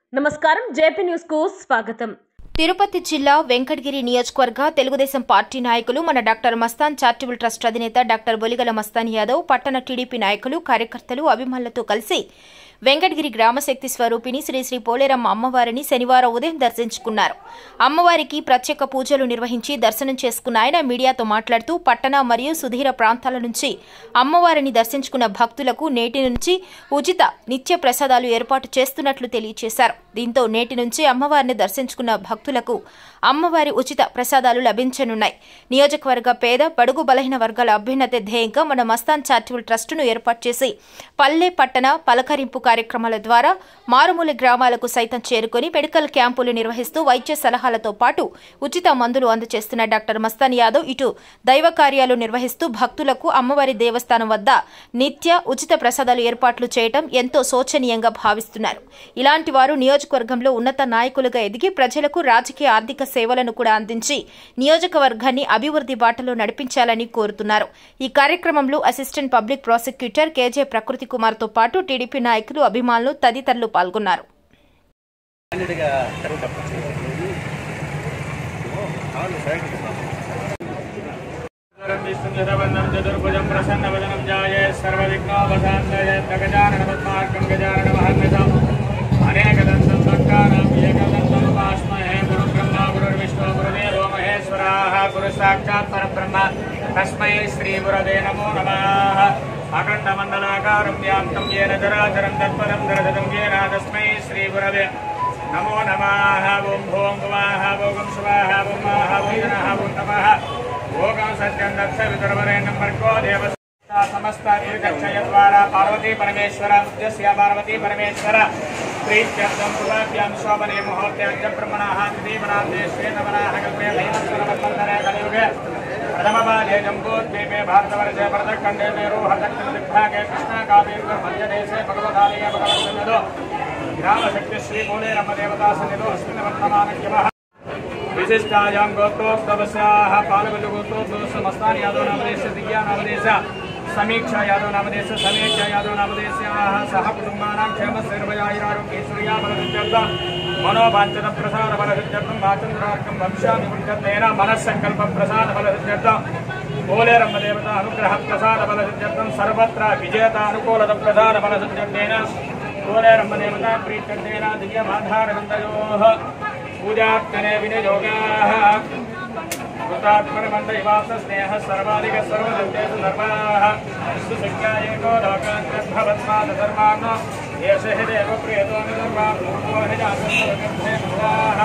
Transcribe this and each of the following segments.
నమస్కారం JP news కు స్వాగతం తిరుపతి జిల్లా వెంకటగిరి నియోజకవర్గ తెలుగుదేశం పార్టీ నాయకులు మన డాక్టర్ మస్తాన్ చారిటబుల్ ట్రస్ట్ అధినేత డాక్టర్ బొలిగల మస్తాన్ యాదవ్ పట్టణ టీడీపీ నాయకులు కార్యకర్తలు అభిమానులతో కలిసి వెంకటగిరి గ్రామశక్తి స్వరూపిణి శ్రీ శ్రీ పోలేరమ్మ అమ్మవారిని శనివారం ఉదయం దర్శించుకున్నారు అమ్మవారికి ప్రత్యేక పూజలు నిర్వహించి దర్శనం చేసుకున్న ఆయన మీడియాతో మాట్లాడుతూ పట్టణ మరియు సుధీర ప్రాంతాల నుంచి అమ్మవారిని దర్శించుకున్న భక్తులకు నేటి నుంచి ఉచిత నిత్య ప్రసాదాలు ఏర్పాటు చేస్తున్నట్లు తెలియజేశారు దీంతో నేటి నుంచి అమ్మవారిని దర్శించుకున్న భక్తులకు అమ్మవారి ఉచిత ప్రసాదాలు లభించనున్నాయి నియోజకవర్గ పేద బడుగు బలహీన వర్గాల అభ్యున్నతి ధ్యేయంగా మన మస్తాన్ చారిటబుల్ ట్రస్టును ఏర్పాటు చేసి పల్లె పట్టణ పలకరింపు కార్యక్రమాల ద్వారా మారుమూల గ్రామాలకు సైతం చేరుకొని మెడికల్ క్యాంపులు నిర్వహిస్తూ వైద్య సలహాలతో పాటు ఉచిత మందులు అందజేస్తున్న డాక్టర్ మస్తాన్ యాదవ్ ఇటు దైవ కార్యాలు నిర్వహిస్తూ భక్తులకు అమ్మవారి దేవస్థానం వద్ద నిత్య ఉచిత ప్రసాదాలు ఏర్పాట్లు చేయటం ఎంతో శోచనీయంగా భావిస్తున్నారు ఇలాంటి వారు నియోజకవర్గంలో ఉన్నత నాయకులుగా ఎదిగి ప్రజలకు రాజకీయ ఆర్థిక సేవలను కూడా అందించి నియోజకవర్గాన్ని అభివృద్ధి బాటలో నడిపించాలని కోరుతున్నారు ఈ కార్యక్రమంలో అసిస్టెంట్ పబ్లిక్ ప్రాసిక్యూటర్ కేజే ప్రకృతి కుమార్తో పాటు టీడీపీ నాయకులు అభిమానులు తదితరులు పాల్గొన్నారు చతుర్భుజం ప్రసన్నవదనం జాయే సర్వవిఘ్నోపశాంతయే గజాననపద్మార్కం గజాననమహర్నిశం అనేకదంతం భక్తానాం ఏకదంతం ఉపాస్మహే గురు బ్రహ్మ గురుర్విష్ణు గురుదేవో మహేశ్వరాः గురు సాక్షాత్ పరబ్రహ్మ తస్మై శ్రీ గురవే నమో నమః అఖండమండలాకారం వ్యాప్తం ఏన చరాచరం తత్పరం దర్శనం ఏన తస్మై శ్రీ గురవే నమో నమః ఓం భూం భువాః ఓం శివాః ఓం మాః ఓం జనః ఓం తపః ఓం సత్యం దక్ష విదుర్వరేణ్యం భర్గో దేవ సమస్త నిర్గచ్చయ ద్వారా పార్వతీ పరమేశ్వర ఉద్యస్య పార్వతీ పరమేశ్వర ప్రీత్యర్థం పురాభ్యాం శోభనే ముహూర్త్యాజ్య బ్రహ్మణాః త్రిదీవనాథే శ్వేతవనాః కల్పే వైవస్వరమన్వంతరే కలియుగే ప్రథమపాదే జంబోద్వీపే భారతవర్షే భరతఖండే మేరు హర్దక్షిణ దిగ్భాగే కృష్ణా కావేర్వ మధ్యదేశే భగవదాలయ భగవత్సన్నిధో గ్రామశక్తి శ్రీ మూలేరమ్మ దేవతా సన్నిధో అస్మిన్ వర్తమానక్యమః विशिष्टायां गोत्रोक्तवस्याः पालवल्लुगोत्रोद्भव समस्तानि यादव नामदेश दिव्या नामदेश समीक्षा यादव नामदेश समीक्षा यादव नामदेश्याः सह कुटुम्बानां क्षेमस्सर्वयायुरारोग्यैश्वर्या बलसिद्ध्यर्थं मनोवाञ्छन प्रसाद बलसिद्ध्यर्थं वाचन्द्रार्कं वंशामि पुण्यत्वेन मनस्सङ्कल्प प्रसाद बलसिद्ध्यर्थं పోలేరమ్మ దేవత అనుగ్రహ ప్రసాద బల సిద్ధ్యర్థం సర్వత్ర విజేత అనుకూలత ప్రసాద బల సిద్ధ్యర్థేన పోలేరమ్మ దేవత ప్రీత్యర్థేన దివ్యమాధారగంధయో పూజార్చనే వినియోగాः కృతాత్మనమందైవాస స్నేహ సర్వాధిక సర్వదంతేషు ధర్మాः సుశక్యా ఏకో లోకాంతర్భవత్మాద ధర్మాన్న ఏష హి దేవ ప్రియతో నిధర్మా మూర్వో హి జాతర్భే ముదాः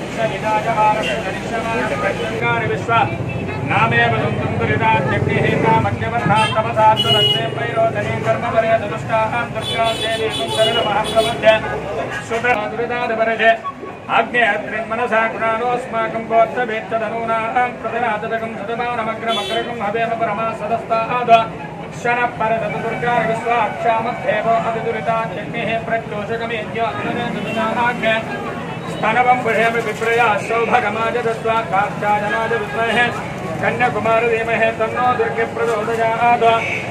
సవిదాజమానకరిష్యమానకారి విశ్వ నామేవ దుందుం దురితాజ్ఞిః నామజ్ఞవర్ధాత్తమసాత్మనస్తే వైరోధనీ కర్మవరే దుష్టాహాం దుర్గాదేవి శరణమహం ప్రపద్య సుత దురితాదవరజే ఆజ్ఞేయత్రిన్మనసా గుణానోస్మాకం గోత్రభేత్తదనూనాం ప్రతినాదకం సతమానమగ్రమగ్రకం హవేమ పరమా సదస్తాద శన పరదత దుర్గార విశ్వాక్షామద్ధేవ అతిదురితాజ్ఞిః ప్రత్యోషకమేజ్ఞాజ్ఞ స్తనవం పుషేమి విప్రయా సౌభగమాజ దత్వా కాక్షాజనాజ విద్మహే కన్యాకుమార ధీమహే తన్నో దుర్గే ప్రచోదయాత్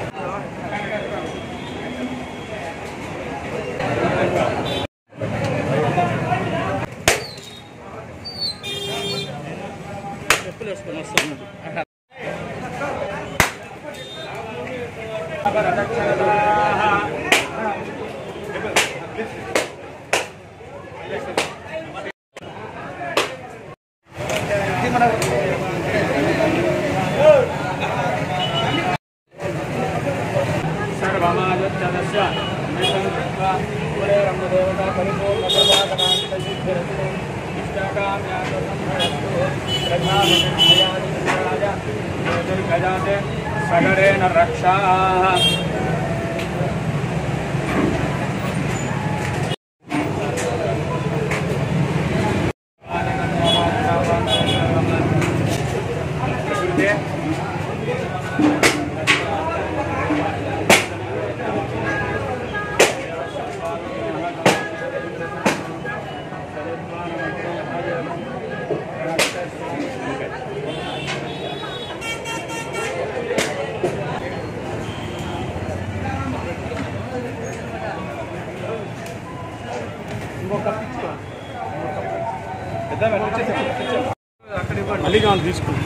సర్వమాజచ్చదస్య నిశం కృత్వా పురే రమ్మదేవతా పరిపూర్ణ సర్వాకరాంతసిద్ధిరస్తు ఇష్టకామ్యాసంభరస్తు ప్రధానయాజ జ్యోతిర్గజాతే సగరేణ రక్షా ఇంకొక పిచ్చుకో మళ్ళీ కావాలి తీసుకుని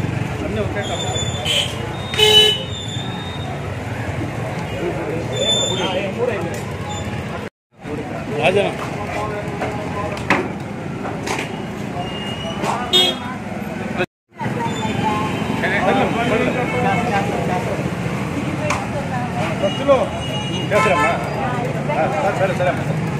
రాజా సరే సరే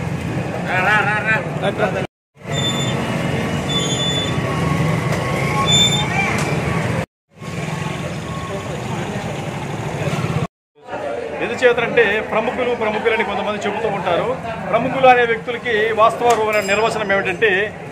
ఎందుచేతంటే ప్రముఖులు ప్రముఖులని కొంతమంది చెబుతూ ఉంటారు ప్రముఖులు అనే వ్యక్తులకి వాస్తవ నిర్వచనం ఏమిటంటే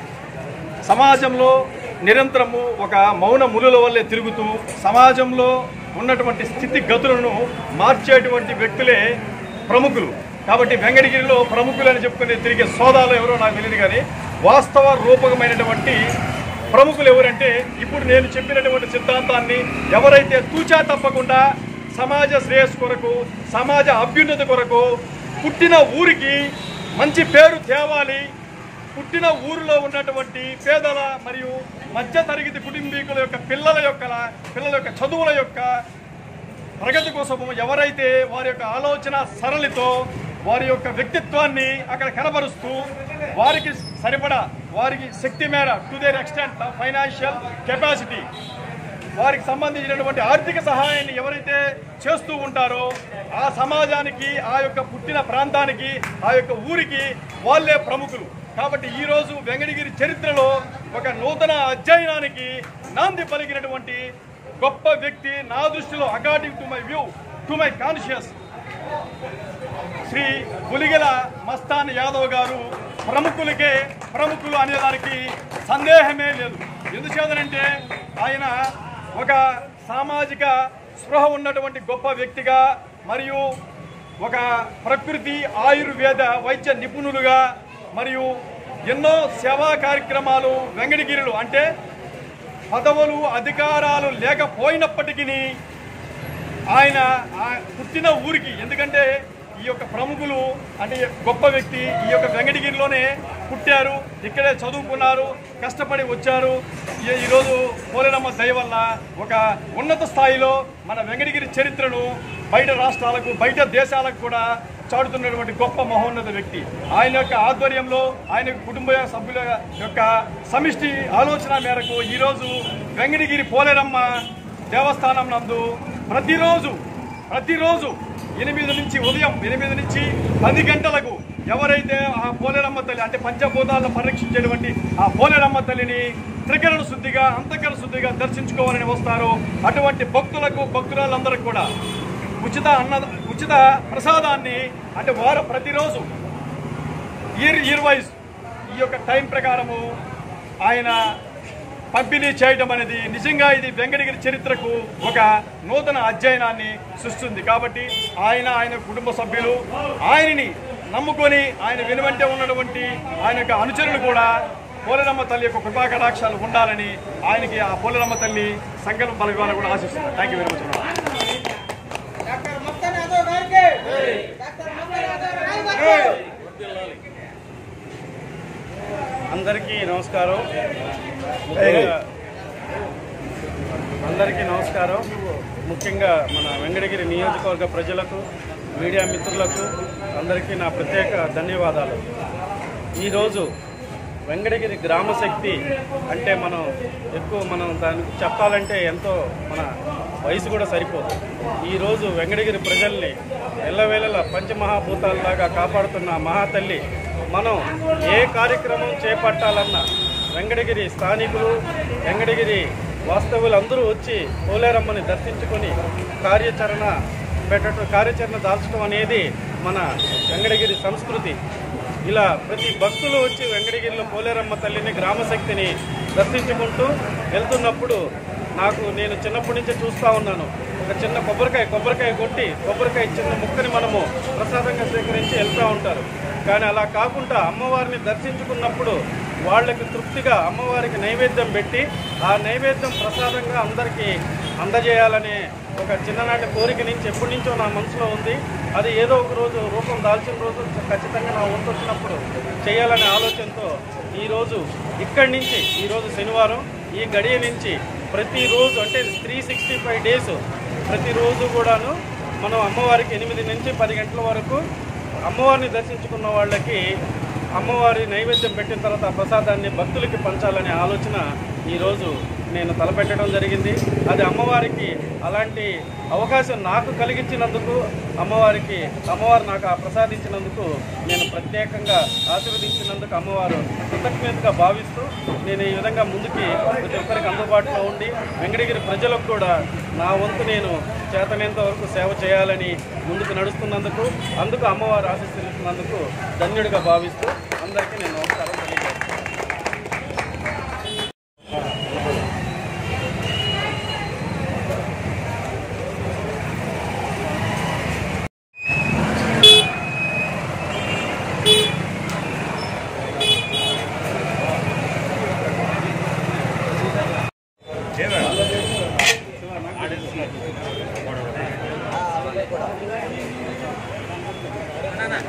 సమాజంలో నిరంతరము ఒక మౌన ములుల వల్లే తిరుగుతూ సమాజంలో ఉన్నటువంటి స్థితిగతులను మార్చేటువంటి వ్యక్తులే ప్రముఖులు కాబట్టి వెంకటగిరిలో ప్రముఖులు అని చెప్పుకునే తిరిగే సోదాలు ఎవరో నాకు తెలియదు కానీ వాస్తవ రూపకమైనటువంటి ప్రముఖులు ఎవరంటే ఇప్పుడు నేను చెప్పినటువంటి సిద్ధాంతాన్ని ఎవరైతే తూచా తప్పకుండా సమాజ శ్రేయస్సు కొరకు సమాజ అభ్యున్నతి కొరకు పుట్టిన ఊరికి మంచి పేరు తేవాలి పుట్టిన ఊరిలో ఉన్నటువంటి పేదల మరియు మధ్య తరగతి కుటుంబీకుల యొక్క పిల్లల యొక్క పిల్లల యొక్క చదువుల యొక్క ప్రగతి కోసం ఎవరైతే వారి యొక్క ఆలోచన సరళితో వారి యొక్క వ్యక్తిత్వాన్ని అక్కడ కనబరుస్తూ వారికి సరిపడా వారికి శక్తి మేర to their extent financial capacity వారికి సంబంధించినటువంటి ఆర్థిక సహాయాన్ని ఎవరైతే చేస్తూ ఉంటారో ఆ సమాజానికి ఆ యొక్క పుట్టిన ప్రాంతానికి ఆ యొక్క ఊరికి వాళ్ళే ప్రముఖులు కాబట్టి ఈ రోజు వెంకటగిరి చరిత్రలో ఒక నూతన అధ్యయనానికి నాంది పలికినటువంటి గొప్ప వ్యక్తి నా దృష్టిలో according to my view to my conscious Shri Puligala Mastan Yadav గారు ప్రముఖులకే ప్రముఖులు అనేదానికి సందేహమే లేదు ఎందుచేతనంటే ఆయన ఒక సామాజిక స్పృహ ఉన్నటువంటి గొప్ప వ్యక్తిగా మరియు ఒక ప్రకృతి ఆయుర్వేద వైద్య నిపుణులుగా మరియు ఎన్నో సేవా కార్యక్రమాలు వెంకటగిరిలు అంటే పదవులు అధికారాలు లేకపోయినప్పటికీ ఆయన ఆ పుట్టిన ఊరికి ఎందుకంటే ఈ యొక్క ప్రముఖులు అంటే గొప్ప వ్యక్తి ఈ యొక్క వెంకటగిరిలోనే పుట్టారు ఇక్కడే చదువుకున్నారు కష్టపడి వచ్చారు ఈ- ఈరోజు పోలేరమ్మ దయ వల్ల ఒక ఉన్నత స్థాయిలో మన వెంకటగిరి చరిత్రను బయట రాష్ట్రాలకు బయట దేశాలకు కూడా చాటుతున్నటువంటి గొప్ప మహోన్నత వ్యక్తి ఆయన యొక్క ఆధ్వర్యంలో ఆయన కుటుంబ సభ్యుల యొక్క సమిష్టి ఆలోచన మేరకు ఈరోజు వెంకటగిరి పోలేరమ్మ దేవస్థానం నందు ప్రతిరోజు ప్రతిరోజు ఎనిమిది నుంచి ఉదయం ఎనిమిది నుంచి పది గంటలకు ఎవరైతే ఆ పోలేరమ్మ తల్లి అంటే పంచభూతాలను పరిరక్షించేటువంటి ఆ పోలేరమ్మ తల్లిని త్రికరణ శుద్ధిగా అంతకరణ శుద్ధిగా దర్శించుకోవాలని వస్తారో అటువంటి భక్తులకు భక్తురాలందరికీ కూడా ఉచిత అన్న ఉచిత ప్రసాదాన్ని అంటే వారు ప్రతిరోజు ఇయర్ ఇయర్ వైజ్ ఈ యొక్క టైం ప్రకారము ఆయన పంపిణీ చేయడం అనేది నిజంగా ఇది వెంకటగిరి చరిత్రకు ఒక నూతన అధ్యయనాన్ని సృష్టిస్తుంది కాబట్టి ఆయన ఆయన కుటుంబ సభ్యులు ఆయనని నమ్ముకొని ఆయన వెనువంటే ఉన్నటువంటి ఆయన యొక్క అనుచరులు కూడా పోలేరమ్మ తల్లి యొక్క కృపా కటాక్షాలు ఉండాలని ఆయనకి ఆ పోలేరమ్మ తల్లి సంకల్ప బల ఇవ్వాలని కూడా ఆశిస్తున్నాను thank you very much doctor Mastan Yadav గారికి డాక్టర్ మస్తాన్ యాదవ్ గారికి అందరికీ నమస్కారం ముఖ్యంగా అందరికీ నమస్కారం ముఖ్యంగా మన వెంకటగిరి నియోజకవర్గ ప్రజలకు మీడియా మిత్రులకు అందరికీ నా ప్రత్యేక ధన్యవాదాలు ఈరోజు వెంకటగిరి గ్రామ శక్తి అంటే మనం ఎక్కువ మనం దాని చెప్పాలంటే ఎంతో మన వయసు కూడా సరిపోదు ఈరోజు వెంకటగిరి ప్రజల్ని ఎల్లవేళల పంచమహాభూతాలలాగా కాపాడుతున్న ఆ మహాతల్లి మనం ఏ కార్యక్రమం చేపట్టాలన్నా వెంకటగిరి స్థానికులు వెంకటగిరి వాస్తవులు అందరూ వచ్చి పోలేరమ్మని దర్శించుకొని కార్యాచరణ పెట్టడం కార్యాచరణ దాల్చడం అనేది మన వెంకటగిరి సంస్కృతి ఇలా ప్రతి భక్తులు వచ్చి వెంకటగిరిలో పోలేరమ్మ తల్లిని గ్రామశక్తిని దర్శించుకుంటూ వెళ్తున్నప్పుడు నాకు నేను చిన్నప్పటి నుంచే చూస్తూ ఉన్నాను ఒక చిన్న కొబ్బరికాయ కొబ్బరికాయ కొట్టి కొబ్బరికాయ చిన్న ముక్కని మనము ప్రసాదంగా స్వీకరించి వెళ్తూ ఉంటారు కానీ అలా కాకుండా అమ్మవారిని దర్శించుకున్నప్పుడు వాళ్ళకి తృప్తిగా అమ్మవారికి నైవేద్యం పెట్టి ఆ నైవేద్యం ప్రసాదంగా అందరికీ అందజేయాలనే ఒక చిన్ననాటి కోరిక నుంచి ఎప్పటి నుంచో నా మనసులో ఉంది అది ఏదో ఒక రోజు రూపం దాల్చిన రోజు ఖచ్చితంగా నా వంతు వచ్చినప్పుడు చేయాలనే ఆలోచనతో ఈరోజు ఇక్కడి నుంచి ఈరోజు శనివారం ఈ గడియ నుంచి ప్రతిరోజు అంటే త్రీ సిక్స్టీ ఫైవ్ డేస్ ప్రతిరోజు కూడాను మనం అమ్మవారికి ఎనిమిది నుంచి పది గంటల వరకు అమ్మవారిని దర్శించుకున్న వాళ్ళకి అమ్మవారి నైవేద్యం పెట్టిన తర్వాత ఆ ప్రసాదాన్ని భక్తులకి పంచాలనే ఆలోచన ఈరోజు నేను తలపెట్టడం జరిగింది అది అమ్మవారికి అలాంటి అవకాశం నాకు కలిగించినందుకు అమ్మవారికి అమ్మవారు నాకు ఆ ప్రసాదించినందుకు నేను ప్రత్యేకంగా ఆశీర్వదించినందుకు అమ్మవారు కృతజ్ఞతగా భావిస్తూ నేను ఈ విధంగా ముందుకి ప్రతి ఒక్కరికి అందుబాటులో ఉండి వెంకటగిరి ప్రజలకు కూడా నా వంతు నేను చేతనేంత వరకు సేవ చేయాలని ముందుకు నడుస్తున్నందుకు అందుకు అమ్మవారు ఆశీస్సులుస్తున్నందుకు ధన్యుడిగా భావిస్తూ అందరికీ నేను నమస్కారం తెలియజేస్తాను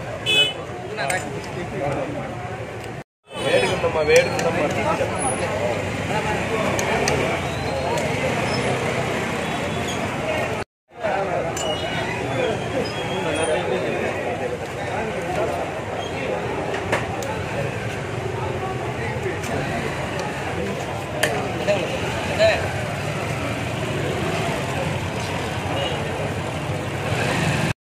వేడుకుందమ్మా వేడుకుందమ్మా